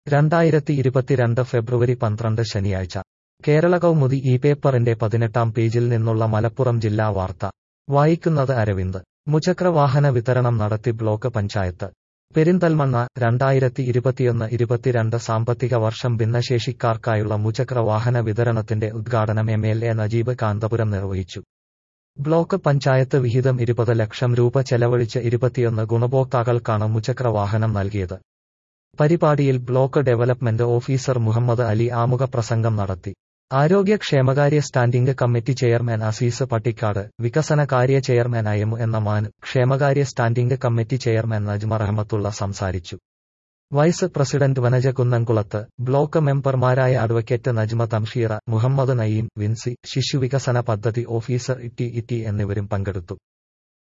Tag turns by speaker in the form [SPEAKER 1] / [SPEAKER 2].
[SPEAKER 1] രണ്ടായിരത്തി ഇരുപത്തിരണ്ട് ഫെബ്രുവരി പന്ത്രണ്ട് ശനിയാഴ്ച കേരള കൗമുദി ഈ പേപ്പറിന്റെ പതിനെട്ടാം പേജിൽ നിന്നുള്ള മലപ്പുറം ജില്ലാ വാർത്ത വായിക്കുന്നത് അരവിന്ദ് മുചക്രവാഹന വിതരണം നടത്തി ബ്ലോക്ക് പഞ്ചായത്ത് പെരിന്തൽമണ്ണ രണ്ടായിരത്തി ഇരുപത്തിയൊന്ന് ഇരുപത്തിരണ്ട് സാമ്പത്തിക വർഷം ഭിന്നശേഷിക്കാർക്കായുള്ള മുചക്രവാഹന വിതരണത്തിന്റെ ഉദ്ഘാടനം M L A Najeeb Kanthapuram നിർവഹിച്ചു ബ്ലോക്ക് പഞ്ചായത്ത് വിഹിതം ഇരുപത് ലക്ഷം രൂപ ചെലവഴിച്ച് ഇരുപത്തിയൊന്ന് ഗുണഭോക്താക്കൾക്കാണ് മുചക്രവാഹനം നൽകിയത് പരിപാടിയിൽ block development officer Muhammad Ali ആമുഖ പ്രസംഗം നടത്തി ആരോഗ്യക്ഷേമകാര്യ standing committee chairman Azeez Pattikkad വികസനകാര്യ ചെയർമാൻ അയമു എന്ന മാൻ ക്ഷേമകാര്യ standing committee chairman Najma Rahmathulla സംസാരിച്ചു വൈസ് പ്രസിഡന്റ് വനജ കുന്നംകുളത്ത് ബ്ലോക്ക് മെമ്പർമാരായ അഡ്വക്കേറ്റ് നജ്മ തംഷീറ മുഹമ്മദ് നയീം വിൻസി ശിശുവികസന പദ്ധതി ഓഫീസർ ഇറ്റി ഇറ്റി എന്നിവരും പങ്കെടുത്തു